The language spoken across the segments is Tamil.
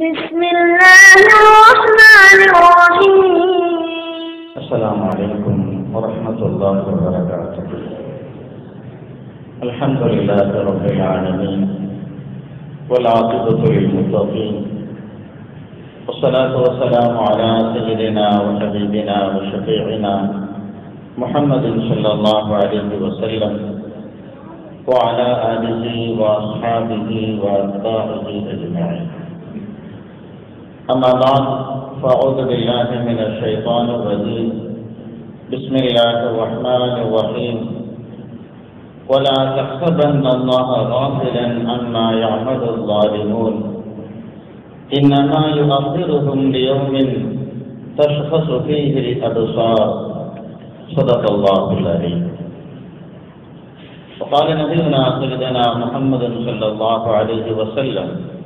بسم الله الرحمن الرحيم السلام عليكم ورحمة الله وبركاته الحمد لله رب العالمين والعاقبة للمتقين والصلاة والسلام على سيدنا وحبيبنا وشفيعنا محمد صلى الله عليه وسلم وعلى آله وأصحابه وأتباعه أجمعين أما بعد فأعوذ بالله من الشيطان الرجيم بسم الله الرحمن الرحيم ولا تحسبن الله غافلا عما يعمل الظالمون إنما يؤخرهم ليوم تشخص فيه الأبصار صدق الله العليم وقال نبينا سيدنا محمد صلى الله عليه وسلم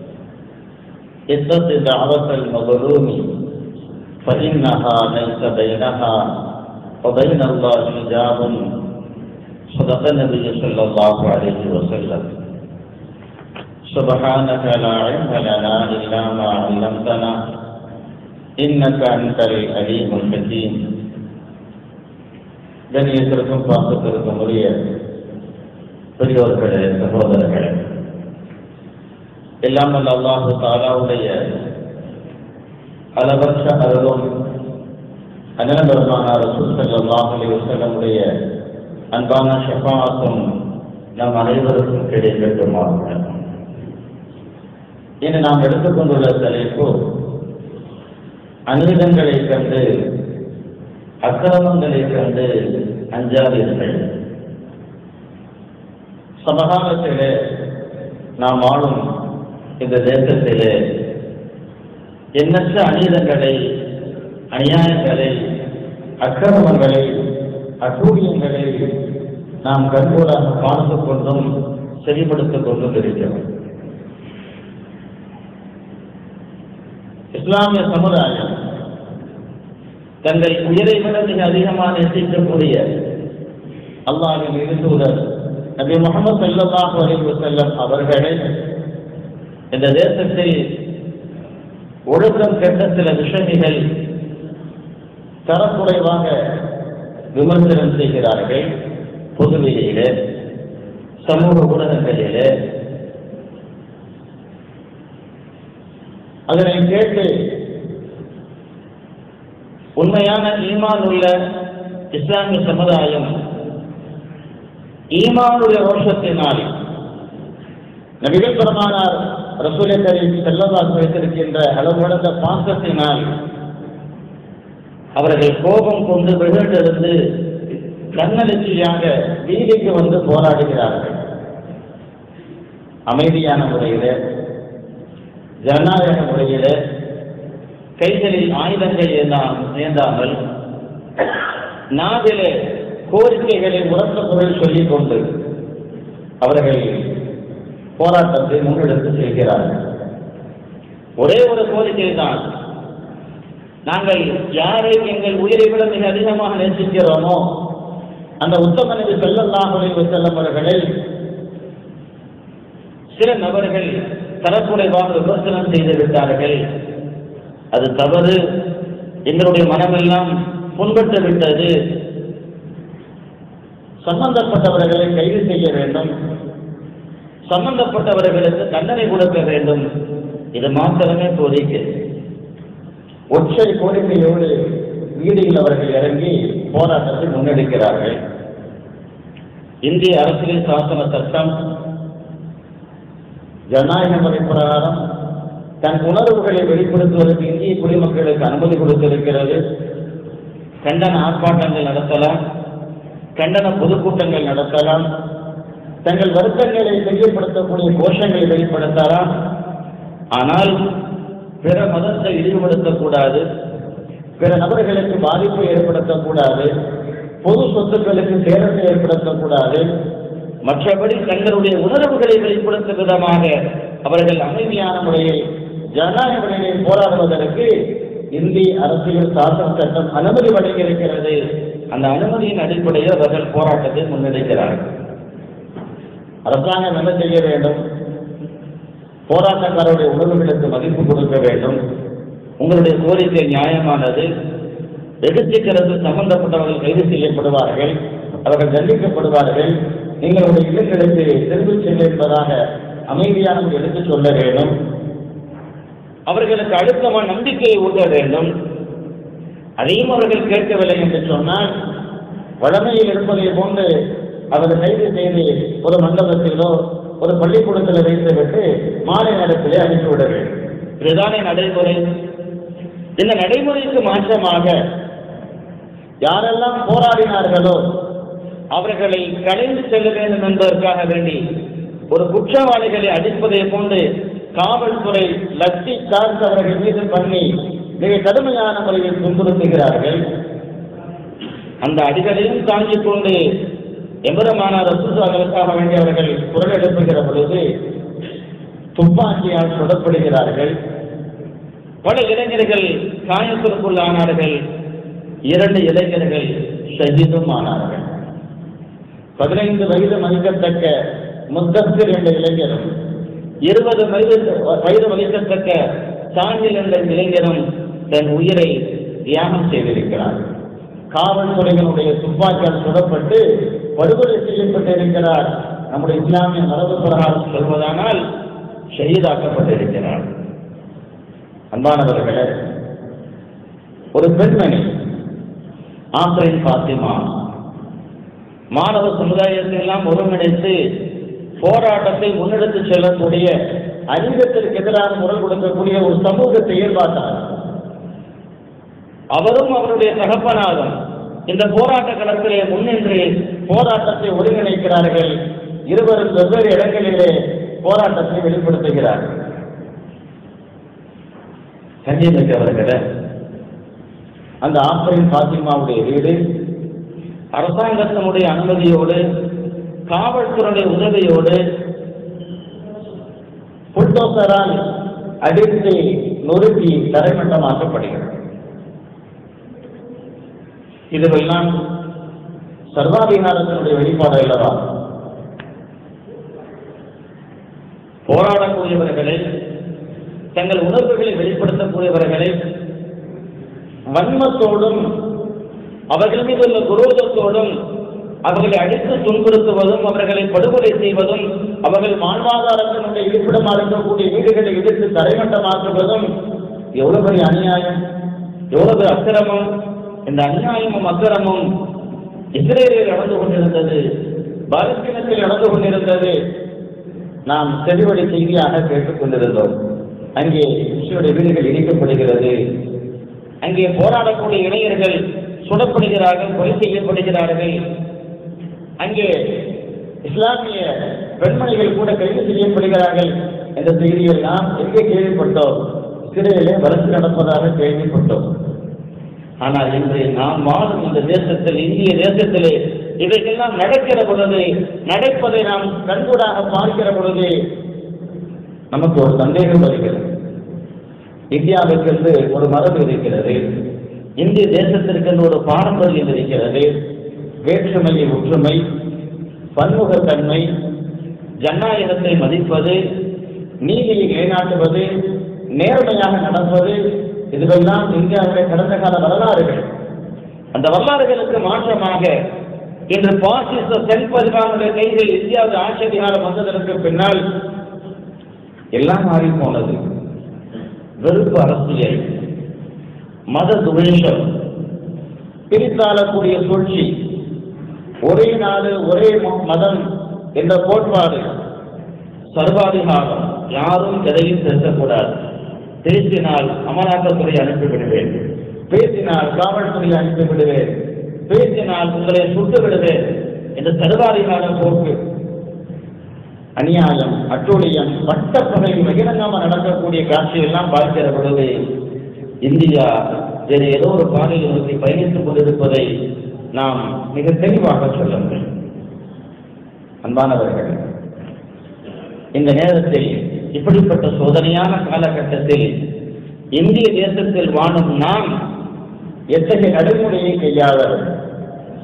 اتق دعوة المظلوم فإنها ليس بينها وبين الله حجاب صدق النبي صلى الله عليه وسلم سبحانك لا علم لنا إلا ما علمتنا إنك أنت العليم الحكيم கண்ணியத்திற்கும் பாசத்திற்கும் உரிய பெரியோர்களே சகோதரர்களே எல்லாம் வல்ல அல்லாஹு தாலாவுடைய அளவற்ற அருளும் அனலபெருமான ரசூல் ஸல்லல்லாஹு அலைஹி வஸல்லமுடைய அன்பான ஷஃபாஅத்தும் நம் அனைவருக்கும் கிடைக்கட்டுமாக இன்று நாம் எடுத்துக்கொண்டுள்ள தலைப்பு அநீதங்களை கண்டு அக்கிரமங்களை கண்டு அஞ்சாதீர்கள் சமகாலத்திலே நாம் வாழும் இந்த தேசத்திலே எண்ணற்ற அநீதங்களை அநியாயங்களை அக்கிரமங்களை அசூரியங்களை நாம் கண்கூடாக பார்த்து கொண்டும் செறிப்படுத்திக் கொண்டும் இருக்கிறோம் இஸ்லாமிய சமுதாயம் தங்கள் உயிரை விட மிக அதிகமாக நேசிக்கக்கூடிய அல்லாஹின் இருந்தூதர் நபி முகமது சல்லாஹூ அலி வசல்லம் அவர்களை இந்த தேசத்தில் ஒழுக்கம் கெட்ட சில விஷமிகள் தரக்குறைவாக விமர்சனம் செய்கிறார்கள் பொதுவெளியிலே சமூக ஊடகங்களிலே அதனை கேட்டு உண்மையான ஈமான் உள்ள இஸ்லாமிய சமுதாயம் ஈமானுடைய ரோஷத்தினால் நபிகள் பெருமானார் ரசூலை கரீம் செல்லவாக வைத்திருக்கின்ற அளவுடந்த பாசத்தினால் அவர்கள் கோபம் கொண்டு விழுந்திருந்து கண்ணெழுச்சியாக வீதிக்கு வந்து போராடுகிறார்கள் அமைதியான முறையில் ஜனநாயக முறையில் கைகளில் ஆயுதங்கள் ஏந்தாமல் நாவிலே கோரிக்கைகளை உரத்த குரல் சொல்லிக் கொண்டு அவர்கள் போராட்டத்தை முன்னெடுத்து செல்கிறார்கள் ஒரே ஒரு கோரிக்கை தான் நாங்கள் யாரை எங்கள் உயிரை விட மிக அதிகமாக நேசிக்கிறோமோ அந்த உத்தம நபி செல்லல்லாஹுலை செல்லும் அவர்களை சில நபர்கள் தரக்குறைவாக விமர்சனம் செய்து விட்டார்கள் அது தவறு எங்களுடைய மனமெல்லாம் புண்பட்டு விட்டது சம்பந்தப்பட்டவர்களை கைது செய்ய வேண்டும் சம்பந்தப்பட்டவர்களுக்கு தண்டனை கொடுக்க வேண்டும் இது மாத்திரமே கோரிக்கை ஒற்றை கோரிக்கையோடு வீடியில் அவர்கள் இறங்கி போராட்டத்தை முன்னெடுக்கிறார்கள் இந்திய அரசியல் சாசன சட்டம் ஜனநாயக முறை பிரகாரம் தன் உணர்வுகளை வெளிப்படுத்துவதற்கு இந்திய குடிமக்களுக்கு அனுமதி கொடுத்திருக்கிறது கண்டன ஆர்ப்பாட்டங்கள் நடத்தலாம் கண்டன பொதுக்கூட்டங்கள் நடத்தலாம் தங்கள் வருத்தங்களை தெரியப்படுத்தக்கூடிய கோஷங்களை வெளிப்படுத்தலாம் ஆனால் பிற மதத்தை இழிவுபடுத்தக்கூடாது பிற நபர்களுக்கு பாதிப்பை ஏற்படுத்தக்கூடாது பொது சொத்துக்களுக்கு சேதத்தை ஏற்படுத்தக்கூடாது மற்றபடி தங்களுடைய உணர்வுகளை வெளிப்படுத்தும் விதமாக அவர்கள் அமைதியான முறையில் ஜனநாயக முறையில் போராடுவதற்கு இந்திய அரசியல் சாசன சட்டம் அனுமதி வழங்கியிருக்கிறது அந்த அனுமதியின் அடிப்படையில் அவர்கள் போராட்டத்தை முன்னெடுக்கிறார்கள் அரசாங்கம் என்ன செய்ய வேண்டும் போராட்டக்காரருடைய உணர்வுகளுக்கு மதிப்பு கொடுக்க வேண்டும் உங்களுடைய கோரிக்கை நியாயமானது வெகுச்சிக்கிறது சம்பந்தப்பட்டவர்கள் கைது செய்யப்படுவார்கள் அவர்கள் தண்டிக்கப்படுவார்கள் எங்களுடைய இல்லங்களுக்கு திரும்பிச் செல்ல என்பதாக அமைதியாக எடுத்து சொல்ல வேண்டும் அவர்களுக்கு அழுத்தமான நம்பிக்கையை ஊட்ட வேண்டும் அதையும் அவர்கள் கேட்கவில்லை என்று சொன்னால் வளமையில் இருப்பதை போன்று அவர் கைது செய்து ஒரு மண்டபத்திலோ ஒரு பள்ளிக்கூடத்தில் வைத்துவிட்டு மாலை நேரத்திலே அனுப்பிவிட வேண்டும் இதுதானே நடைமுறை இந்த நடைமுறைக்கு மாற்றமாக யாரெல்லாம் போராடினார்களோ அவர்களை கலைந்து செல்ல வேண்டும் என்பதற்காக வேண்டி ஒரு குற்றவாளிகளை அடிப்பதை போன்று காவல்துறை லத்தி சார்ஜ் அவர்கள் மீது பண்ணி மிக கடுமையான முறையில் துன்புறுத்துகிறார்கள் அந்த அடிகளையும் தாங்கிக் கொண்டு எம்பெருமான ரசூசாக்களுக்காக வேண்டி அவர்கள் குரல் எழுப்புகிற பொழுது துப்பாக்கியால் சுடப்படுகிறார்கள் பல இளைஞர்கள் காயத்திற்குள்ளானார்கள் இரண்டு இளைஞர்கள் ஷஹீதும் ஆனார்கள் பதினைந்து வயது மதிக்கத்தக்க முத்தஸ்கர் என்ற இளைஞரும் இருபது வயது வயது மதிக்கத்தக்க சாண்டில் என்ற இளைஞரும் தன் உயிரை தியாகம் செய்திருக்கிறார் காவல்துறையினுடைய துப்பாக்கியால் சுடப்பட்டு படுகொலை செய்யப்பட்டிருக்கிறார் நம்முடைய இஸ்லாமிய மரபு பிரகாரம் சொல்வதானால் ஷஹீதாக்கப்பட்டிருக்கிறார் அன்பானவர்களே ஒரு பெண்மணி ஆசிரியர் பாத்திமா மாணவ சமுதாயத்தை எல்லாம் ஒருங்கிணைத்து போராட்டத்தை முன்னெடுத்து செல்லக்கூடிய அநீதத்திற்கு எதிராக குரல் கொடுக்கக்கூடிய ஒரு சமூகத்தை ஏற்பாட்டார் அவரும் அவருடைய தகப்பனாரும் இந்த போராட்ட களத்திலே முன்னின்று போராட்டத்தை ஒருங்கிணைக்கிறார்கள் இருவரும் வெவ்வேறு இடங்களிலே போராட்டத்தை வெளிப்படுத்துகிறார்கள் கண்ணியமிக்கவர்களே அந்த ஆசிரியர் பாத்திமாவுடைய வீடு அரசாங்கத்தினுடைய அனுமதியோடு காவல்துறையுடைய உதவியோடு புல்டோசரால் அடித்து நொறுக்கி தரைமட்டமாக்கப்படுகிறது இதுவெல்லாம் சர்வாதிகாரத்தினுடைய வெளிப்பாடு அல்லவா போராடக்கூடியவர்களை தங்கள் உணர்வுகளை வெளிப்படுத்தக்கூடியவர்களை வன்மத்தோடும் அவர்கள் மீது உள்ள குரோதத்தோடும் அவர்களை அடித்து துன்புறுத்துவதும் அவர்களை படுகொலை செய்வதும் அவர்கள் வாழ்வாதாரத்தினுடைய இருப்பிடமாக இருக்கக்கூடிய வீடுகளை இடித்து தரைமட்டமாக்குவதும் எவ்வளவு பெரிய அநியாயம் எவ்வளவு பெரிய அக்கிரமம் இந்த அநியாயமும் அக்கிரமும் இஸ்ரேலில் நடந்து கொண்டிருந்தது பாலஸ்தீனத்தில் நடந்து கொண்டிருந்தது நாம் செவிவழி செய்தியாக கேட்டுக் கொண்டிருந்தோம் அங்கே கிறிஸ்துவனுடைய வீடுகள் இடிக்கப்படுகிறது அங்கே போராடக்கூடிய இளைஞர்கள் சுடப்படுகிறார்கள் கொலை செய்யப்படுகிறார்கள் அங்கே இஸ்லாமிய பெண்மணிகள் கூட கைது செய்யப்படுகிறார்கள் என்ற செய்தியை நாம் எங்கே கேள்விப்பட்டோம் சிறையிலே வளர்ச்சி நடப்பதாக கேள்விப்பட்டோம் ஆனால் இன்று நாம் வாழும் இந்த தேசத்தில் இந்திய தேசத்திலே இவையெல்லாம் நடக்கிற பொழுது நடப்பதை நாம் கண்கூடாக பார்க்கிற பொழுது நமக்கு ஒரு சந்தேகம் வருகிறது இந்தியாவுக்கென்று ஒரு மரபு இருக்கிறது இந்திய தேசத்திற்கென்று ஒரு பாரம்பரியம் இருக்கிறது வேற்றுமையை ஒற்றுமை பன்முகத்தன்மை ஜனநாயகத்தை மதிப்பது நீதியை நிலைநாட்டுவது நேர்மையாக நடப்பது இதுவெல்லாம் இந்தியாவுடைய கடந்த கால வரலாறுகள் அந்த வரலாறுகளுக்கு மாற்றமாக இன்று பாசிச சென் பதிவானுடைய கைகள் இந்தியாவுடைய ஆட்சி அதிகாரம் வந்ததற்கு பின்னால் எல்லாம் மாறி போனது வெறுப்பு அரசியல் மத துவேஷம் பிரித்தாளக்கூடிய சூழ்ச்சி ஒரே நாடு ஒரே ம- மதம் என்ற கோட்பாடு சர்வாதிகாரம் யாரும் எதையும் பேசக்கூடாது பேசினால் அமலாக்கத்துறை அனுப்பிவிடுவேன் பேசினால் காவல்துறை அனுப்பிவிடுவேன் பேசினால் உங்களை சுட்டு விடுவேன் என்ற சர்வாதிகார போக்கு அநியாயம் அட்டூழியம் வட்டப்பகை பகிரங்கமாக நடக்கக்கூடிய காட்சியெல்லாம் பார்க்கிற பொழுது இந்தியா வேறு ஏதோ ஒரு பாதையை நோக்கி பயணித்துக் கொண்டிருப்பதை நாம் மிக தெளிவாக சொல்ல முடியும் அன்பானவர்கள் இந்த நேரத்தில் இப்படிப்பட்ட சோதனையான காலகட்டத்தில் இந்திய தேசத்தில் வாழும் நாம் எத்தகைய நடைமுறையை கையாள வேண்டும்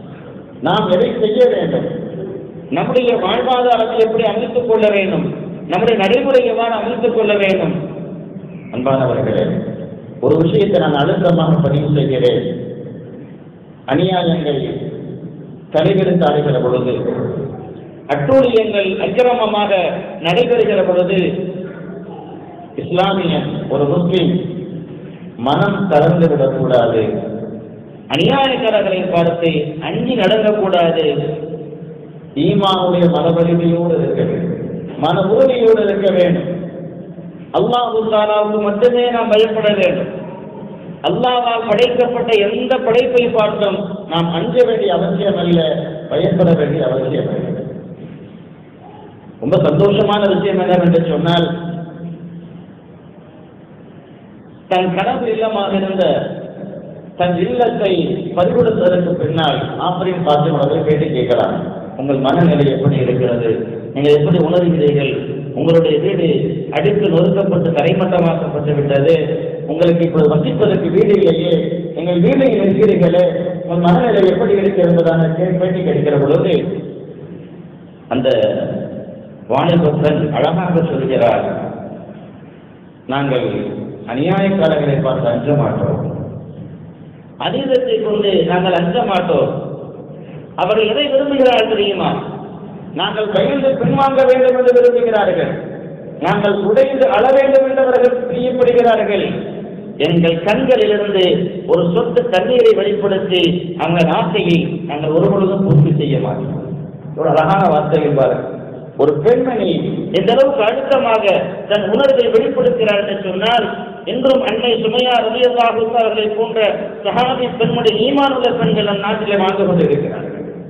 நாம் எதை செய்ய வேண்டும் நம்முடைய வாழ்வாதாரத்தை எப்படி அமைத்துக் கொள்ள வேண்டும் நம்முடைய நடைமுறை எவ்வாறு அமைத்துக் கொள்ள வேண்டும் அன்பானவர்களே ஒரு விஷயத்தை நான் அழுத்தமாக பதிவு செய்கிறேன் அநியாயங்கள் தலைவெடுத்து ஆடுகிற பொழுது அட்டூழியங்கள் அக்கிரமமாக நடைபெறுகிற பொழுது இஸ்லாமியன் ஒரு முஸ்லிம் மனம் தளர்ந்து விடக்கூடாது அநியாயக்காரர்களை பார்த்து அஞ்சி நடங்கக்கூடாது ஈமாவுடைய மன வலிமையோடு இருக்க வேண்டும் மன உறுதியோடு இருக்க வேண்டும் அல்லாஹு தாலாவுக்கு மட்டுமே நாம் பயப்பட வேண்டும் அல்லாவால் படைக்கப்பட்ட எந்த படைப்பை பார்த்தும் நாம் அஞ்ச வேண்டிய அவசியம் அல்ல பயப்பட வேண்டிய அவசியம் அல்ல ரொம்ப சந்தோஷமான விஷயம் என்னவென்று சொன்னால் தன் கனவு இல்லமாக இருந்த தன் இல்லத்தை பறிகொடுத்ததற்கு பின்னால் ஆபரின் பார்த்து அவர்கள் கேட்டு கேட்கலாம் உங்கள் மனநிலை எப்படி இருக்கிறது நீங்கள் எப்படி உணர்கிறீர்கள் உங்களுடைய வீடு அடித்து நொறுக்கப்பட்டு தரைமட்டமாக்கப்பட்டு விட்டது உங்களுக்கு இப்பொழுது வசிப்பதற்கு வீடு இல்லையே எங்கள் வீட்டில் இருக்கிறீர்களே உங்கள் மனநிலை எப்படி இருக்கு என்பதான கே- பேட்டி கேட்கிற பொழுது அந்த வாணிபத்தன் அழகாக சொல்கிறார் நாங்கள் அநியாயக்காரர்களை பார்த்து அஞ்ச மாட்டோம் அதீதத்தை கொண்டு நாங்கள் அஞ்ச மாட்டோம் அவர்கள் எதை விரும்புகிறார்கள் தெரியுமா நாங்கள் கையில் பின்வாங்க வேண்டும் என்று விரும்புகிறார்கள் நாங்கள் உடைந்து அழ வேண்டும் என்று அவர்கள் பிரியப்படுகிறார்கள் எங்கள் கண்களிலிருந்து ஒரு சொட்டு தண்ணீரை வெளிப்படுத்தி அந்த ஆசையை நாங்கள் ஒரு பொழுதும் பூர்த்தி செய்ய மாட்டோம் ஒரு அழகான வார்த்தை பாருங்கள் ஒரு பெண்மணி எந்த அளவுக்கு அழுத்தமாக தன் உணர்வை வெளிப்படுத்துகிறார் என்று சொன்னால் இன்றும் அன்னை சுமையா ரலியல்லாஹு அவர்களை போன்ற சஹாபி பெண்மணி ஈமான் உள்ள பெண்கள் நம் நாட்டிலே வாழ்ந்து கொண்டிருக்கிறார்கள்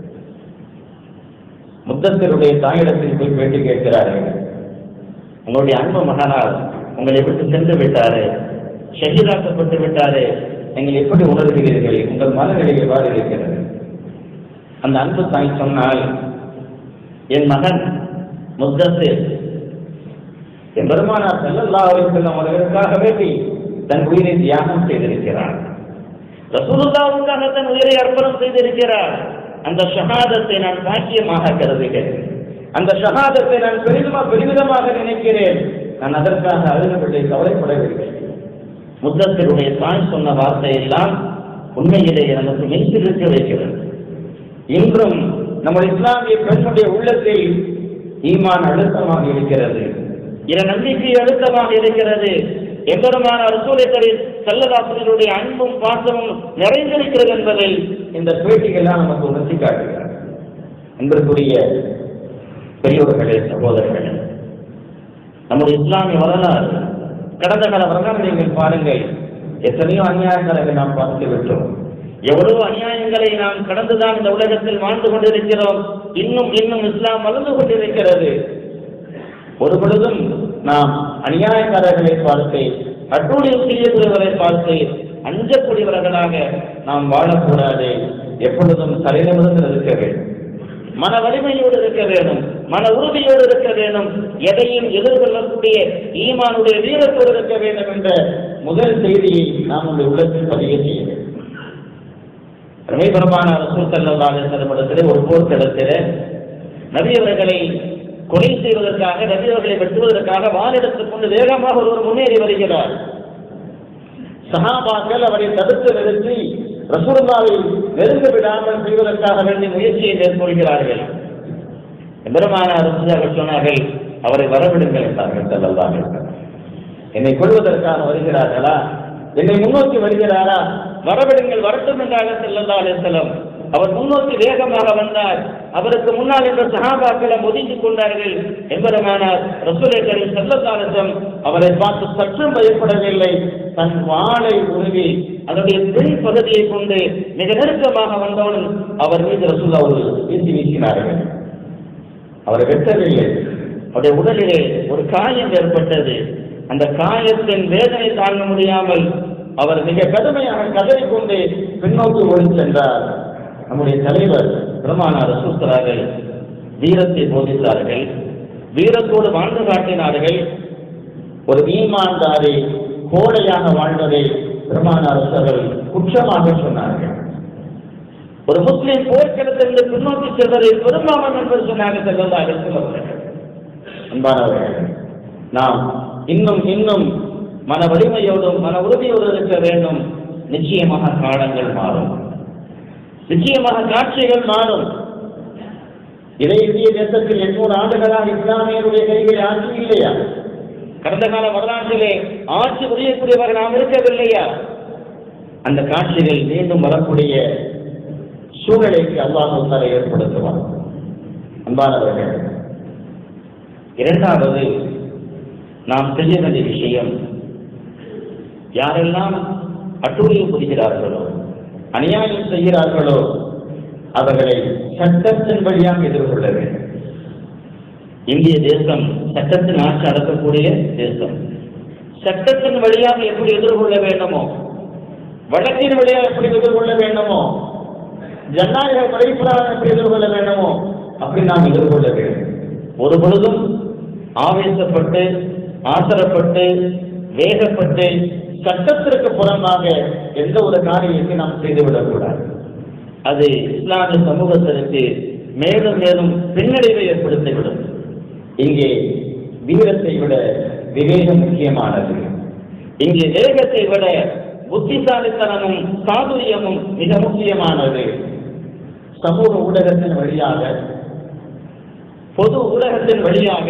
முத்தத்தினுடைய தாயிடத்தில் போய் பேட்டி கேட்கிறார்கள் உங்களுடைய அன்பு மகனால் உங்களை விட்டு சென்று விட்டாரு ஷஹீதாக்கப்பட்டு விட்டாரு நீங்கள் எப்படி உணர்கிறீர்கள் உங்கள் மனநிலை எவ்வாறு இருக்கிறது அந்த அன்பு தாய் சொன்னால் என் மகன் முத்தசிர் என் பெருமானார் செல்லல்லா செல்லும் அவர்களுக்காக வேண்டி தன் உயிரை தியாகம் செய்திருக்கிறார் ரசூலுல்லாவுக்காக தன் உயிரை அர்ப்பணம் செய்திருக்கிறார் அந்த ஷஹாதத்தை நான் பாக்கியமாக கருதுகிறேன் அந்த ஷஹாதத்தை நான் பெரிதுமா பெருமிதமாக நினைக்கிறேன் நான் அதற்காக அழுகவில்லை கவலைப்படவில்லை முத்தத்தினுடைய தாய் சொன்ன வார்த்தை எல்லாம் உண்மையிலே நமக்கு மெய்சிலிருக்க வைக்கிறது இன்றும் நம்ம இஸ்லாமிய பெண்ணுடைய உள்ளத்தில் ஈமான் அழுத்தமாக இருக்கிறது இன நம்பிக்கை அழுத்தமாக இருக்கிறது எம்பெருமான ரசூலைகளின் செல்லதாசர்களுடைய அன்பும் பாசமும் நிறைந்திருக்கிறது என்பதை இந்த பேட்டிகள்லாம் நமக்கு உணர்த்தி காட்டுகிறார் என்பதற்குரிய பெரியோர்களே சகோதரர்களே நம்முடைய இஸ்லாமிய வரலாறு கடந்த கால வரலாறு நீங்கள் பாருங்கள் எத்தனையோ அநியாயங்களை நாம் பார்த்து விட்டோம் எவ்வளவு அநியாயங்களை நாம் கடந்துதான் இந்த உலகத்தில் வாழ்ந்து கொண்டிருக்கிறோம் இன்னும் இன்னும் இஸ்லாம் வளர்ந்து கொண்டிருக்கிறது ஒரு பொழுதும் நாம் அநியாயக்காரர்களை பார்த்து அட்டூழியம் செய்யக்கூடியவரை பார்த்து அஞ்சக்கூடியவர்களாக நாம் வாழக்கூடாது எப்பொழுதும் தலைநிமிர்ந்து இருக்க வேண்டும் மன வலிமையோடு இருக்க வேண்டும் மன உறுதியோடு இருக்க வேண்டும் எதையும் எதிர்கொள்ளக்கூடிய ஈமானுடைய வீரத்தோடு இருக்க வேண்டும் என்ற முதல் செய்தியை நாம் உங்கள் உள்ளத்தில் பதிவு செய்ய வேண்டும் ரமைபுரமான ரசூல் சல்லா அலிஸ்லமிடத்திலே ஒரு போர்க்களத்திலே நபி அவர்களை கொலை செய்வதற்காக நபி அவர்களை வெட்டுவதற்காக வாளெடுத்துக் கொண்டு வேகமாக ஒருவர் முன்னேறி வருகிறார் சஹாபாக்கள் அவரை தடுத்து நிறுத்தி ரசூலுல்லாவை நெருங்க விடாமல் செய்வதற்காக வேண்டிய முயற்சியை மேற்கொள்கிறார்கள் பெருமானார் ரசூலார்கள் சொன்னார்கள் அவரை வரவிடுங்கள் என்றார்கள் செல்லல்லாமல் என்னை கொள்வதற்காக வருகிறார்களா என்னை முன்னோக்கி வருகிறாரா வரவிடுங்கள் வரட்டும் என்றார்கள் செல்லல்லா அலிசல்லம் அவர் முன்னோக்கி வேகமாக வந்தார் அவருக்கு முன்னால் என்ற சகாபாக்களும் ஒதுங்கிக் கொண்டார்கள் என்பதமானார் ரசூலை கரீம் செல்லல்லாலசம் அவரை பார்த்து சற்றும் பயப்படவில்லை தன் வாளை உருவி அதனுடைய பின் பகுதியை கொண்டு மிக நெருக்கமாக வந்தவுடன் அவர் மீது ரசூல் அவர்கள் வீசி வீசினார்கள் அவரை வெட்டவில்லை அவருடைய உடலிலே ஒரு காயம் ஏற்பட்டது அந்த காயத்தின் வேதனை தாங்க முடியாமல் அவர் மிக கடுமையாக கதறிக்கொண்டு பின்னோக்கி ஓடி சென்றார் நம்முடைய தலைவர் பெருமானார் சூத்திரார்கள் வீரத்தை போதித்தார்கள் வீரத்தோடு வாழ்ந்து காட்டினார்கள் ஒரு ஈமான்தாரி கோடையாக வாழ்வதை பெருமானார் அவர்கள் குற்றமாக சொன்னார்கள் ஒரு முஸ்லிம் போர்க்களத்திலிருந்து பின்னோக்கி செல்வதை பெரும்பாவம் என்று சொன்னார்கள் செல்வதாக அன்பானவர்கள் நாம் இன்னும் இன்னும் மன வலிமையோடும் மன உறுதியோடு இருக்க வேண்டும் நிச்சயமாக காலங்கள் மாறும் நிச்சயமாக காட்சிகள் மாறும் இதை இந்திய தேசத்தில் எண்ணூறு ஆண்டுகளாக இஸ்லாமியருடைய கைகளில் ஆட்சி இல்லையா கடந்த கால வரலாற்றிலே ஆட்சி புரியக்கூடியவர்கள் நாம் இருக்கவில்லையா அந்த காட்சிகள் மீண்டும் வரக்கூடிய சூழ்நிலைக்கு அல்லாஹ் தலை ஏற்படுத்துவார் அன்பானவர்கள் இரண்டாவது நாம் செய்ய வேண்டிய விஷயம் யாரெல்லாம் அட்டூழியம் புரிகிறார்களோ அநியாயம் செய்கிறார்களோ அவர்களை சட்டத்தின் வழியாக எதிர்கொள்ள வேண்டும் இந்திய தேசம் சட்டத்தின் ஆட்சி நடக்கக்கூடிய தேசம் சட்டத்தின் வழியாக எப்படி எதிர்கொள்ள வேண்டுமோ வழக்கின் வழியாக எப்படி எதிர்கொள்ள வேண்டுமோ ஜனநாயக முறைப்படாக எப்படி எதிர்கொள்ள வேண்டுமோ அப்படி நாம் எதிர்கொள்ள வேண்டும் ஒரு பொழுதும் ஆவேசப்பட்டு ஆசரப்பட்டு வேகப்பட்டு சட்டத்திற்கு புறம்பாக எந்த ஒரு காரியத்தை நாம் செய்துவிடக்கூடாது அது இஸ்லாமிய சமூகத்திற்கு மேலும் மேலும் பின்னடைவை ஏற்படுத்திவிடும் இங்கே வீரத்தை விட விவேகம் முக்கியமானது இங்கே வேகத்தை விட புத்திசாலித்தனமும் சாதுரியமும் மிக முக்கியமானது சமூக ஊடகத்தின் வழியாக பொது ஊடகத்தின் வழியாக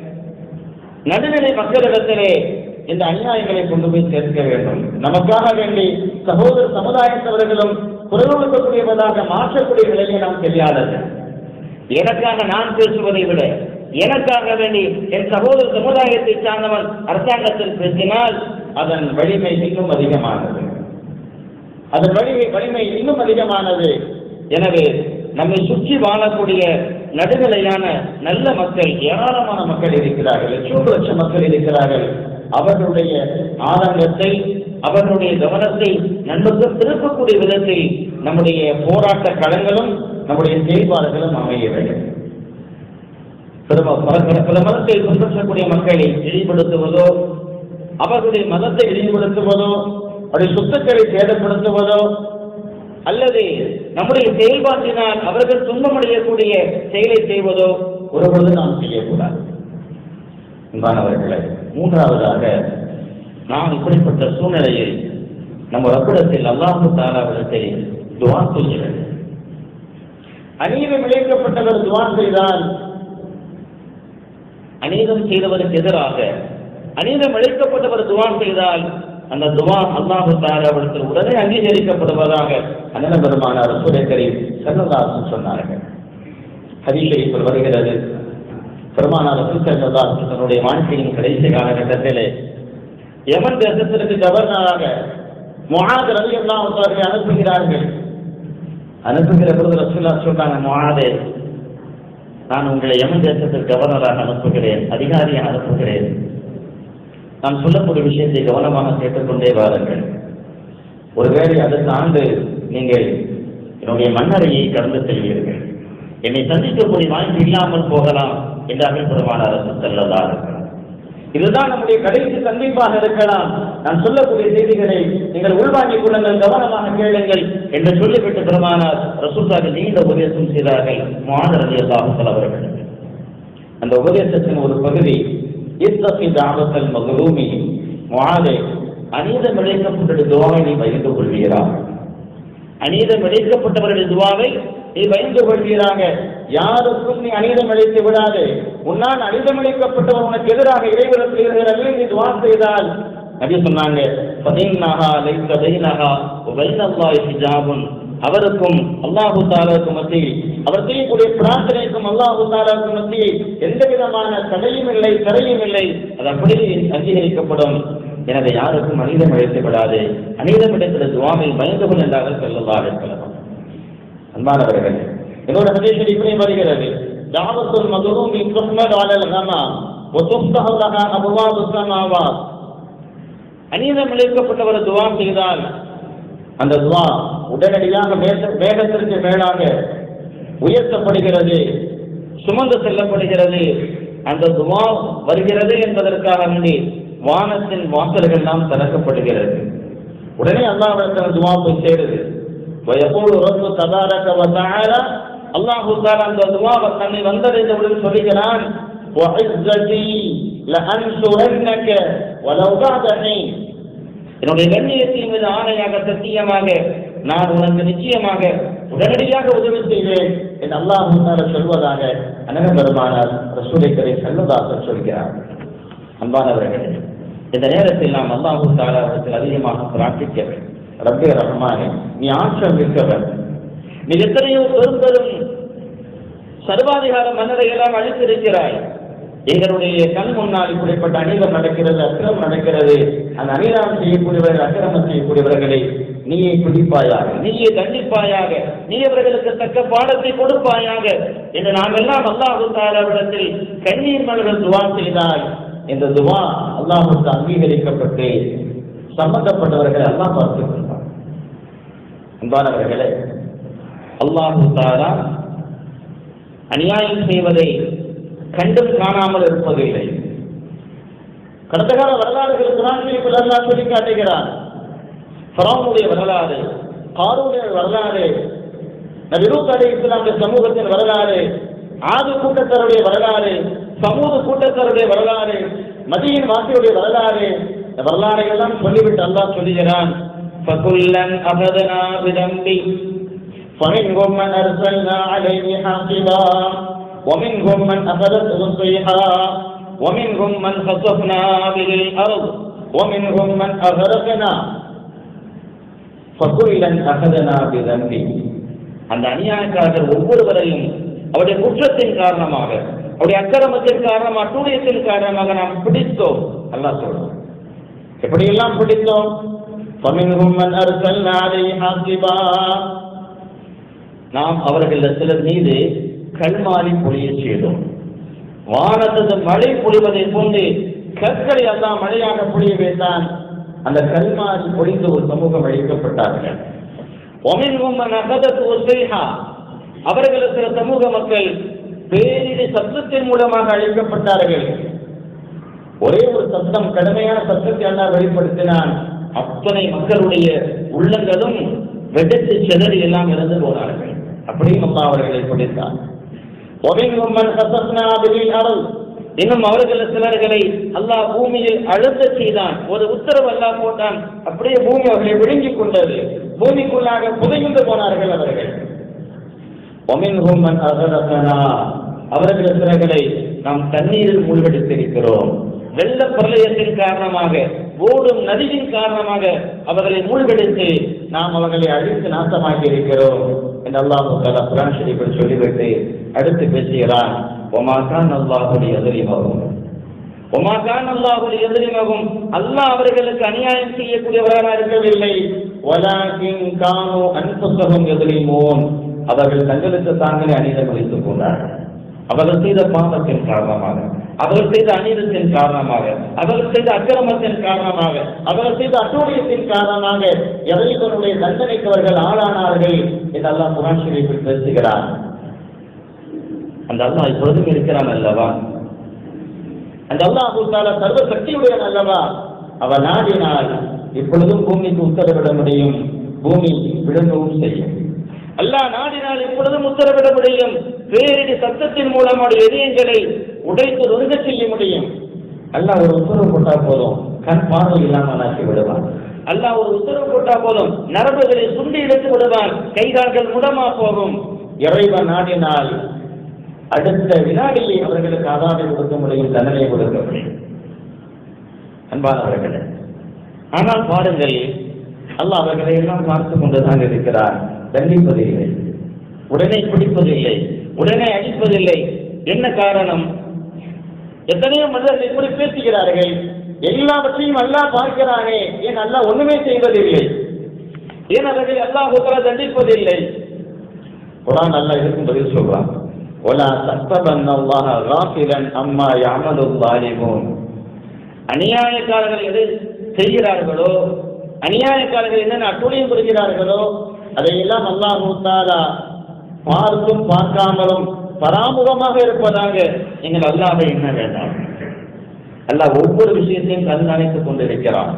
நடுநிலை மக்களிடத்திலே இந்த அநியாயங்களை கொண்டு போய் சேர்க்க வேண்டும் நமக்காக வேண்டி சகோதர சமுதாயத்தவர்களும் குரல் கொடுக்கக்கூடியவதாக மாற்றக்கூடிய நிலையை நாம் தெரியாதது எனக்காக நான் பேசுவதை விட எனக்காக வேண்டி என் சகோதர சமுதாயத்தை சார்ந்தவன் அரசாங்கத்தில் பேசினால் அதன் வலிமை இன்னும் அதிகமானது அதன் வலிமை வலிமை இன்னும் அதிகமானது எனவே நம்மை சுற்றி வாழக்கூடிய நடுநிலையான நல்ல மக்கள் ஏராளமான மக்கள் இருக்கிறார்கள் லட்சோடு லட்சம் மக்கள் இருக்கிறார்கள் அவர்களுடைய ஆதங்கத்தை அவர்களுடைய கவனத்தை நன்மைக்கும் திருப்பக்கூடிய விதத்தில் நம்முடைய போராட்ட களங்களும் நம்முடைய செயல்பாடுகளும் அமைய வேண்டும் பிற- பல- பல- பல மதத்தை பின்பற்றக்கூடிய மக்களை இழிவுபடுத்துவதோ அவர்களுடைய மதத்தை இழிவுபடுத்துவதோ அவருடைய சொத்துக்களை சேதப்படுத்துவதோ அல்லது நம்முடைய செயல்பாட்டினால் அவர்கள் துன்பமடையக்கூடிய செயலை செய்வதோ ஒருபொழுது நாம் செய்யக்கூடாது அன்பானவர்களே மூன்றாவதாக நாம் இப்படிப்பட்ட சூழ்நிலையில் நம்ம ரப்பிடத்தில் அல்லாஹு தாலாவிடத்தை துவா செய்ய வேண்டும் அநீதம் இழைக்கப்பட்டவர் துவா செய்தால் அநீதம் செய்தவருக்கு எதிராக அநீதம் இழைக்கப்பட்டவர் துவா செய்தால் அந்த துவா அல்லாஹு தாலாவிடத்தில் உடனே அங்கீகரிக்கப்படுவதாக அண்ணன் பெருமானார் சுரேக்கரி சன்னதாசன் சொன்னார்கள் ஹதீஷரிப்பில் வருகிறது பெருமானார் சுல்தான் தன்னுடைய வாழ்க்கையின் கடைசி காலகட்டத்திலே யமன் தேசத்திற்கு கவர்னராக முஹாத் ரவி அல்லாஹ் அவர்களை அனுப்புகிறார்கள் அனுப்புகிற பொழுது ரசூல்லா சொல்றாங்க முஹாதே நான் உங்களை யமன் தேசத்திற்கு கவர்னராக அனுப்புகிறேன் அதிகாரியாக அனுப்புகிறேன் நான் சொல்லக்கூடிய விஷயத்தை கவனமாக கேட்டுக்கொண்டே வாருங்கள் ஒருவேளை அடுத்த ஆண்டு நீங்கள் என்னுடைய மன்னரையை கடந்து செல்வீர்கள் என்னை சந்திக்கக்கூடிய வாய்ப்பு இல்லாமல் போகலாம் என்றார்கள் பெருமான அரசு செல்லதா இருக்கிறார் இதுதான் நம்முடைய கடைசி சந்திப்பாக இருக்கலாம் நான் சொல்லக்கூடிய செய்திகளை நீங்கள் உள்வாங்கிக் கொள்ளுங்கள் கவனமாக கேளுங்கள் என்று சொல்லிவிட்டு பெருமானார் ரசூல்லாக நீண்ட உபதேசம் செய்தார்கள் மாதர் அலி அல்லாஹல் அவர்கள் அந்த உபதேசத்தின் ஒரு பகுதி இத்தகி தாபத்தல் மகளூமி மாதே அநீதம் இழைக்கப்பட்ட துவாவை நீ பயந்து கொள்வீரா அநீதம் இழைக்கப்பட்டவருடைய துவாவை நீ பயந்து கொள்வீராக யாருக்கும் நீ அநீதம் இழைத்து விடாதே உன்னால் அநீதம் இழைக்கப்பட்டவர் உனக்கு எதிராக இறைவனம் செய்கிறார்கள் நீ துவா செய்தால் நபி சொன்னாங்க பதைனஹா லைத்த பைனஹா வைனல்லாஹி ஹிஜாபுன் அவருக்கும் அல்லாஹு தாலாவுக்கும் மத்தியில் அவர் செய்யக்கூடிய பிரார்த்தனைக்கும் அல்லாஹு தாலாவுக்கும் மத்தியில் எந்த விதமான தடையும் இல்லை தடையும் இல்லை அது அப்படியே அங்கீகரிக்கப்படும் எனவே யாருக்கும் அநீதம் இழைத்து விடாது அநீதம் இழைக்கிற துவாவை பயந்து கொள் என்றார்கள் செல்லல்லா அழைக்கலாம் அன்பானவர்கள் என்னோட ஹதீஸில் இப்படி வருகிறது தாவத்துல் மதுரும் துஹ்மது அலல் ஹமா وتفتح لها أبواب السماوات அநீதம் இழைக்கப்பட்டவர் துவா செய்தால் அந்த துவா உடனடியாக வேக- வேகத்திற்கு மேலாக உயர்த்தப்படுகிறது சுமந்து செல்லப்படுகிறது அந்த துவா வருகிறது என்பதற்காக வேண்டி வானத்தின் வாசல்கள் எல்லாம் திறக்கப்படுகிறது உடனே அல்லாஹ் துவா போய் சேருது ويقول رب تبارك وتعالى அல்லாஹு தாலா அந்த துவாவை தன்னை வந்தடைந்தவுடன் சொல்லுகிறான் وعزتي لأنصرنك ولو بعد حين என்னுடைய கண்ணியத்தின் மீது ஆணையாக சத்தியமாக நான் உனக்கு நிச்சயமாக உடனடியாக உதவி செய்வேன் என்று அல்லாஹ் முன்னால சொல்வதாக அனக பெருமானார் ரசூலை செல்வதாசர் சொல்கிறார் அன்பானவர்களே இந்த நேரத்தில் நாம் அல்லாஹு தாலாவிடத்தில் அதிகமாக பிரார்த்திக்க வேண்டும் ரப்பே ரஹ்மானே நீ ஆற்றல் மிக்கவர் நீ எத்தனையோ பெரும் பெரும் சர்வாதிகார மன்னரை எல்லாம் அழித்திருக்கிறாய் எங்களுடைய கண் முன்னால் இப்படிப்பட்ட அநீதம் நடக்கிறது அக்கிரமம் நடக்கிறது அந்த அநீதம் செய்யக்கூடியவர்கள் அக்கிரமம் செய்யக்கூடியவர்களை நீயே பிடிப்பாயாக நீயே தண்டிப்பாயாக நீ அவர்களுக்கு தக்க பாடத்தை கொடுப்பாயாக என்று நாமெல்லாம் அல்லாஹு தாலாவிடத்தில் கண்ணீர் மலர்கள் துவா செய்தால் இந்த துவா அல்லாஹுக்கு அங்கீகரிக்கப்பட்டு சம்பந்தப்பட்டவர்களை அல்லாஹ் பார்த்துக் கொள்வார் அன்பானவர்களே அல்லாஹு தாலா அநியாயம் செய்வதை கண்டும் காணாமல் இருப்பதில்லை கடந்த கால வரலாறுகள் குரான் ஷரீஃபில் அல்லாஹ் சொல்லி காட்டுகிறார் ஃபரௌனுடைய வரலாறு காரூனுடைய வரலாறு நபிரூத் அலி இஸ்லாமுடைய சமூகத்தின் வரலாறு ஆது கூட்டத்தாருடைய வரலாறு சமூக கூட்டத்தாருடைய வரலாறு மதியின் வாசியுடைய வரலாறு இந்த வரலாறை எல்லாம் சொல்லிவிட்டு அல்லாஹ் சொல்லுகிறான் فَكُلًّا أَخَذْنَا بِذَنبِهِ فمنهم من أرسلنا عليه حاصبا ومنهم من أخذته الصيحة ومنهم من خسفنا به الأرض ومنهم من أغرقنا فكلا أخذنا بذنبه அந்த அநியாயக்காரர் ஒவ்வொருவரையும் அவருடைய குற்றத்தின் காரணமாக அவருடைய அக்கிரமத்தின் காரணமாக அட்டூழியத்தின் காரணமாக நாம் பிடித்தோம் அல்லாஹ் சொல்றோம் எப்படியெல்லாம் பிடித்தோம் فمنهم من أرسلنا عليه حاصبا நாம் அவர்கள் சிலர் மீது கல்மாரி பொழிய செய்தோம் வானத்தது மழை பொழிவதை போன்று கற்களை எல்லாம் மழையாக பொழிய வைத்தான் அந்த கல்மாரி பொழிந்து ஒரு சமூகம் அழிக்கப்பட்டார்கள் ஒமின்கும் நகதத்து ஒசைஹா அவர்கள் சில சமூக மக்கள் பேரிடி சத்தத்தின் மூலமாக அழிக்கப்பட்டார்கள் ஒரே ஒரு சத்தம் கடுமையான சத்தத்தை எல்லாம் வெளிப்படுத்தினான் அத்தனை மக்களுடைய உள்ளங்களும் வெடித்து சிதறி எல்லாம் இறந்து போனார்கள் அப்படியும் அல்லாஹ் அவர்களை பிடித்தார் وَمِنْهُمْ مَنْ خَسَفْنَا بِهِ الْأَرْضَ இன்னும் அவர்கள் சிலர்களை அல்லாஹ் பூமியில் அழுத்த செய்தான் ஒரு உத்தரவு அல்லாஹ் போட்டான் அப்படியே பூமி அவர்களை விழுங்கிக் கொண்டது பூமிக்குள்ளாக புதையுண்டு போனார்கள் அவர்கள் وَمِنْهُمْ مَنْ أَغْرَقْنَا அவர்கள் சிலர்களை நாம் தண்ணீரில் மூழ்கடித்திருக்கிறோம் வெள்ள பிரளயத்தின் காரணமாக ஓடும் நதியின் காரணமாக அவர்களை மூழ்கடித்து நாம் அவர்களை அழித்து நாசமாக்கி இருக்கிறோம் என்று அல்லாஹு தாலா குரான் ஷரீஃபில் சொல்லிவிட்டு அடுத்து பேசுகிறான் ஒமாகான் அல்லாஹுடைய எதிரிமாகும் ஒமாகான் அல்லாஹுடைய எதிரிமாகும் அல்லாஹ் அவர்களுக்கு அநியாயம் செய்யக்கூடியவராக இருக்கவில்லை வலாக்கின் கானோ அன்புத்தகம் எதிரிமோன் அவர்கள் தங்களுக்கு தாங்களே அநீதம் அளித்துக் கொண்டார்கள் அவர்கள் செய்த பாவத்தின் காரணமாக அவர்கள் செய்த அநீதத்தின் காரணமாக அவர்கள் செய்த அக்கிரமத்தின் காரணமாக அவர்கள் செய்த அட்டூழியத்தின் காரணமாக எதைகளுடைய தண்டனைக்கு அவர்கள் ஆளானார்கள் இதெல்லாம் குரான் ஷரீஃபில் பேசுகிறார் அந்த அல்லாஹ் இப்பொழுதும் இருக்கிறான் அல்லவா அந்த அல்லாஹு தாலா சர்வ சக்தியுடையவன் அல்லவா அவன் நாடினால் இப்பொழுதும் பூமிக்கு உத்தரவிட முடியும் பூமி விழுங்கவும் செய்யும் அல்லாஹ் நாடினால் இப்பொழுதும் உத்தரவிட முடியும் பேரிடி சத்தத்தின் மூலம் அவருடைய இதயங்களை உடைத்து நொறுங்க செய்ய முடியும் அல்லாஹ் ஒரு உத்தரவு போட்டா போதும் கண் பார்வை இல்லாமல் ஆக்கி விடுவான் அல்லாஹ் ஒரு உத்தரவு போட்டா போதும் நரம்புகளை சுண்டி இழுத்து விடுவான் கைகால்கள் முடமா போகும் இறைவன் நாடினால் அடுத்த வினாடியை அவர்களுக்கு அதாவை கொடுக்க முடியும் தண்டனை கொடுக்க முடியும் அன்பானவர்களே ஆனால் பாருங்கள் அல்லாஹ் அவர்களை எல்லாம் பார்த்து கொண்டுதான் இருக்கிறார் தண்டிப்பதில்லை உடனே பிடிப்பதில்லை உடனே அடிப்பதில்லை என்ன காரணம் எத்தனையோ மனிதர்கள் இப்படி பேசுகிறார்கள் எல்லாவற்றையும் அல்லாஹ் பார்க்கிறானே ஏன் அல்லாஹ் ஒண்ணுமே செய்வதில்லை ஏன் அவர்களை அல்லாஹ் உத்தர தண்டிப்பதில்லை குரான் அல்லாஹ் இருக்கும் பதில் சொல்றான் ولا تحسبن الله غافلا عما يعمل الظالمون அநியாயக்காரர்கள் எதை செய்கிறார்களோ அநியாயக்காரர்கள் என்னென்ன அட்டுழியம் புரிகிறார்களோ அதையெல்லாம் அல்லாஹ் தாலா பார்த்தும் பார்க்காமலும் பராமுகமாக இருப்பதாக நீங்கள் அல்லாஹை எண்ண வேண்டாம் அல்லாஹ் ஒவ்வொரு விஷயத்தையும் கண்காணித்துக் கொண்டிருக்கிறான்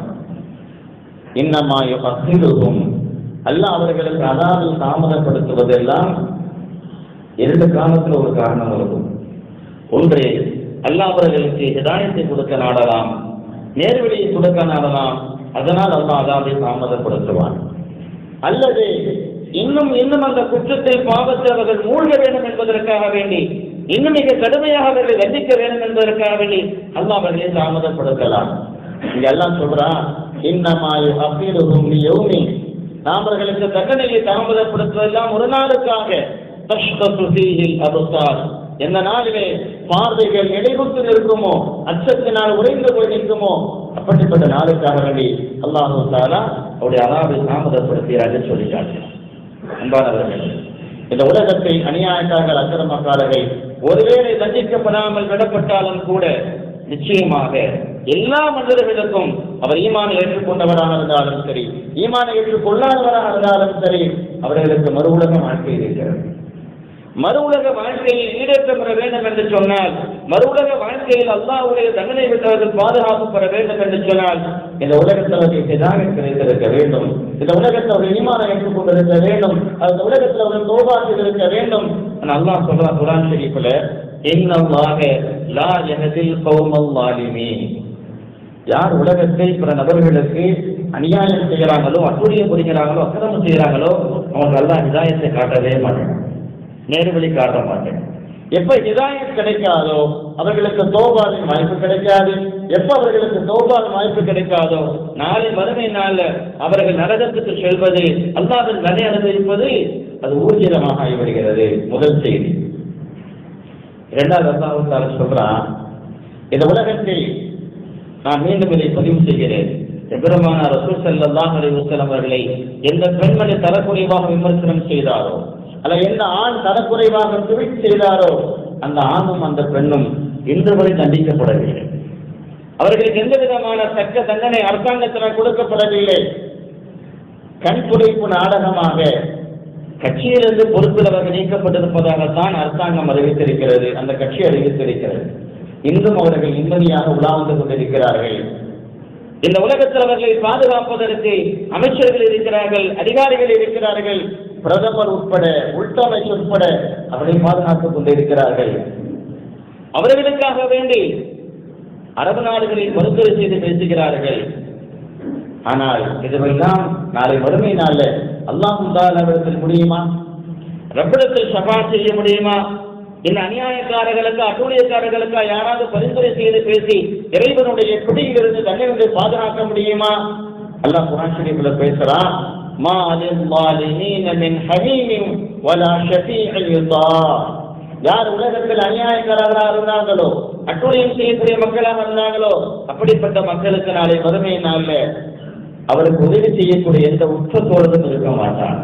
இன்னமா யுஹிருஹும் அல்லாஹ் அவர்களுக்கு அதாவது தாமதப்படுத்துவதெல்லாம் இரண்டு காரணத்தில் ஒரு காரணம் இருக்கும் ஒன்று அல்லாஹ் அவர்களுக்கு ஹிதாயத்தை கொடுக்க நாடலாம் நேர்வழியை கொடுக்க நாடலாம் அதனால் அல்லாஹ் அதாவை தாமதப்படுத்துவான் அல்லது இன்னும் இன்னும் அந்த குற்றத்தில் பாவத்தை அவர்கள் மூழ்க வேண்டும் என்பதற்காக வேண்டி இன்னும் மிக கடுமையாக அவர்களை தண்டிக்க வேண்டும் என்பதற்காக வேண்டி அல்லாஹ் அவர்களை தாமதப்படுத்தலாம் இங்க எல்லாம் சொல்றான் இன்னமாயு அப்பீருகும் யோமி நாம் அவர்களுக்கு தண்டனையை தாமதப்படுத்துவதெல்லாம் ஒரு நாளுக்காக தஷ்கத்து ஃபீஹில் அபுசார் எந்த நாளிலே பார்வைகள் இடைவுக்கு நிற்குமோ அச்சத்தினால் உறைந்து போய் நிற்குமோ அப்படிப்பட்ட நாளுக்காக வேண்டி அல்லாஹு தாலா அவருடைய அலாவை தாமதப்படுத்துகிறார் சொல்லிட்டார்கள் அன்பானவர்கள் இந்த உலகத்தை அநியாயக்காரர்கள் அக்கிரமக்காரர்கள் ஒருவேளை தண்டிக்கப்படாமல் விடப்பட்டாலும் கூட நிச்சயமாக எல்லா மனிதர்களுக்கும் அவர் ஈமானை ஏற்றுக்கொண்டவராக இருந்தாலும் சரி ஈமானை ஏற்றுக்கொள்ளாதவராக இருந்தாலும் சரி அவர்களுக்கு மறு உலக வாழ்க்கை இருக்கிறது மறு உலக வாழ்க்கையில் ஈடேற்றம் பெற வேண்டும் என்று சொன்னால் மறு உலக வாழ்க்கையில் அல்லாஹ்வுடைய தண்டனை விட்டவர்கள் பாதுகாப்பு பெற வேண்டும் என்று சொன்னால் இந்த உலகத்தில் அவர்கள் ஹிதாயத் கிடைத்திருக்க வேண்டும் இந்த உலகத்தில் அவர்கள் ஈமானை ஏற்றுக்கொண்டிருக்க வேண்டும் அந்த உலகத்தில் அவர்கள் தோபாத்தில் இருக்க வேண்டும் ஆனா அல்லாஹ் சொல்றான் குரான் ஷரீஃப்ல இன்னல்லாக லா யஹதில் கௌமல் லாலிமீன் யார் உலகத்தை பிற நபர்களுக்கு அநியாயம் செய்கிறாங்களோ அட்டுழியம் புரிகிறாங்களோ அக்கிரமம் செய்கிறாங்களோ அவங்க எல்லாம் ஹிதாயத்தை காட்டவே மாட்டாங்க நேர்வழி காட்ட மாட்டேன் எப்ப ஹிதாயத் கிடைக்காதோ அவர்களுக்கு தோபாவின் வாய்ப்பு கிடைக்காது எப்ப அவர்களுக்கு தோபாவின் வாய்ப்பு கிடைக்காதோ நாளை மறுமை நாள்ல அவர்கள் நரகத்துக்கு செல்வது அல்லாவின் நன்மை அனுபவிப்பது அது ஊர்ஜிதமாக ஆகிவிடுகிறது முதல் செய்தி இரண்டாவது அல்லாஹால சொல்றான் இந்த உலகத்தில் நான் மீண்டும் இதை பதிவு செய்கிறேன் எபெருமான ரசூல் ஸல்லல்லாஹு அலைஹி வஸல்லம் அவர்களை எந்த பெண்மணி தரக்குறைவாக விமர்சனம் செய்தாரோ அல்ல எந்த ஆண் தரக்குறைவாக ட்வீட் செய்தாரோ அந்த ஆணும் அந்த பெண்ணும் இன்று வரை தண்டிக்கப்படவில்லை அவர்களுக்கு எந்த விதமான தக்க தண்டனை அரசாங்கத்தினால் கொடுக்கப்படவில்லை கண் துடைப்பு நாடகமாக கட்சியிலிருந்து பொறுப்பில் அவர்கள் நீக்கப்பட்டிருப்பதாகத்தான் அரசாங்கம் அறிவித்திருக்கிறது அந்த கட்சி அறிவித்திருக்கிறது இன்றும் அவர்கள் நிம்மதியாக உலா வந்து கொண்டிருக்கிறார்கள் இந்த உலகத்தில் அவர்களை பாதுகாப்பதற்கு அமைச்சர்கள் இருக்கிறார்கள் அதிகாரிகள் இருக்கிறார்கள் பிரதமர் உட்பட உள்தமைச்சர் உட்பட அவர்களை பாதுகாத்துக் கொண்டிருக்கிறார்கள் அவர்களுக்காக வேண்டி அரபு நாடுகளில் மருத்துவ செய்து பேசுகிறார்கள் ஆனால் இதுவெல்லாம் நாளை வறுமை நாள்ல அல்லாஹும் அவர்களுக்கு முடியுமா ரப்பிடத்தில் சபா செய்ய முடியுமா இந்த அநியாயக்காரர்களுக்கு அட்டூழியக்காரர்களுக்கு யாராவது பரிந்துரை செய்து பேசி இறைவனுடைய பிடியிலிருந்து தன்னை பாதுகாக்க முடியுமா அல்லாஹ் குரான் ஷரீஃப்ல பேசுறான் மா லில் மின் ஹமீமின் வலா ஷஃபீஇ யுதா யார் உலகத்தில் அநியாயக்காரர்களாக இருந்தாங்களோ அட்டூழியம் செய்யக்கூடிய மக்களாக இருந்தாங்களோ அப்படிப்பட்ட மக்களுக்கு நாளை வறுமை நாள்ல அவருக்கு உதவி செய்யக்கூடிய எந்த உற்ற தோழரும் இருக்க மாட்டான்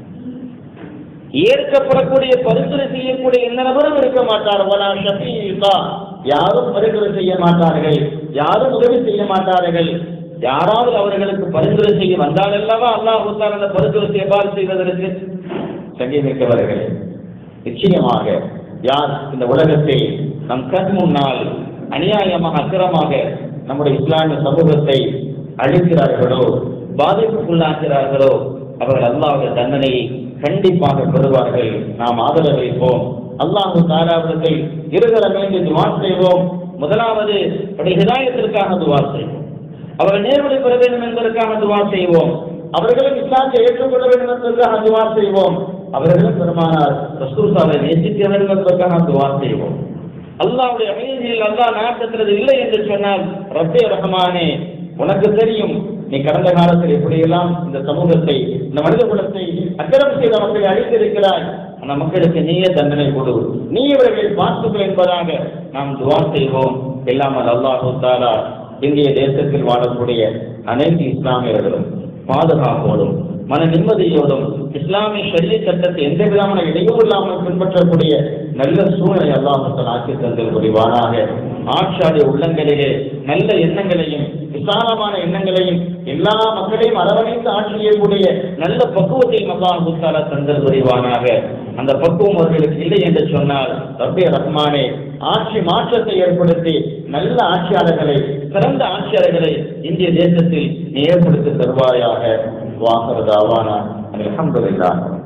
ஏற்கப்படக்கூடிய பரிந்துரை செய்யக்கூடிய எந்த நபரும் இருக்க மாட்டார் வலா ஷஃபீகா யாரும் பரிந்துரை செய்ய மாட்டார்கள் யாரும் உதவி செய்ய மாட்டார்கள் யாராவது அவர்களுக்கு பரிந்துரை செய்ய வந்தால் அல்லவா அல்லாஹ் தால் அந்த பரிந்துரை எவ்வாறு செய்வதற்கு சங்கீமிக்கவர்களே நிச்சயமாக யார் இந்த உலகத்தில் நம் கண் முன்னால் அநியாயமாக அக்கிரமாக நம்முடைய இஸ்லாமிய சமூகத்தை அழிக்கிறார்களோ பாதிப்புக்குள்ளாக்கிறார்களோ அவர்கள் அல்லாஹ்வுடைய தண்டனையை கண்டிப்பாக பெறுவார்கள் நாம் ஆதரவளிப்போம் அல்லாஹு தாராவிடத்தை இருதர வேண்டி துவா செய்வோம் முதலாவது அவருடைய ஹிதாயத்திற்காக துவா செய்வோம் அவர்கள் நேர்வழி பெற வேண்டும் என்பதற்காக துவா செய்வோம் அவர்களும் இஸ்லாத்தை ஏற்றுக்கொள்ள வேண்டும் என்பதற்காக துவா செய்வோம் அவர்களும் பெருமானார் ரசூசாவை நேசிக்க வேண்டும் என்பதற்காக துவா செய்வோம் அல்லாவுடைய அமைதியில் அல்லாஹ் நாட்டத்தில் இல்லை என்று சொன்னால் ரப்பே ரஹமானே உனக்கு தெரியும் நீ கடந்த காலத்தில் எப்படியெல்லாம் இந்த சமூகத்தை இந்த மனித குலத்தை அக்கிரம் செய்த மக்களை அழித்திருக்கிறாய் அந்த மக்களுக்கு நீயே தண்டனை கொடு நீ இவர்களை பார்த்துக்கொள் என்பதாக நாம் துவா செய்வோம் இல்லாமல் அல்லாஹு தாலா இந்திய தேசத்தில் வாழக்கூடிய அனைத்து இஸ்லாமியர்களும் பாதுகாப்போடும் மன நிம்மதியோடும் இஸ்லாமிய ஷரிய சட்டத்தை எந்த விதமான இடையூறு இல்லாமல் பின்பற்றக்கூடிய நல்ல சூழ்நிலை அல்லாஹத்தில் ஆக்கி தந்தல் புரிவானாக ஆட்சியாடைய உள்ளங்களிலே நல்ல எண்ணங்களையும் விசாலமான எண்ணங்களையும் எல்லா மக்களையும் அரவணைத்து ஆட்சி செய்யக்கூடிய நல்ல பக்குவத்தையும் அல்லாஹ் குத்தாலா தந்தல் புரிவானாக அந்த பக்குவம் அவர்களுக்கு இல்லை என்று சொன்னால் ரப்பே ரஹ்மானே ஆட்சி மாற்றத்தை ஏற்படுத்தி நல்ல ஆட்சியாளர்களை சிறந்த ஆட்சியாளர்களை இந்திய தேசத்தில் நீ ஏற்படுத்தி தருவாயாக வாசரதாவானா அல்ஹம்துலில்லாஹ்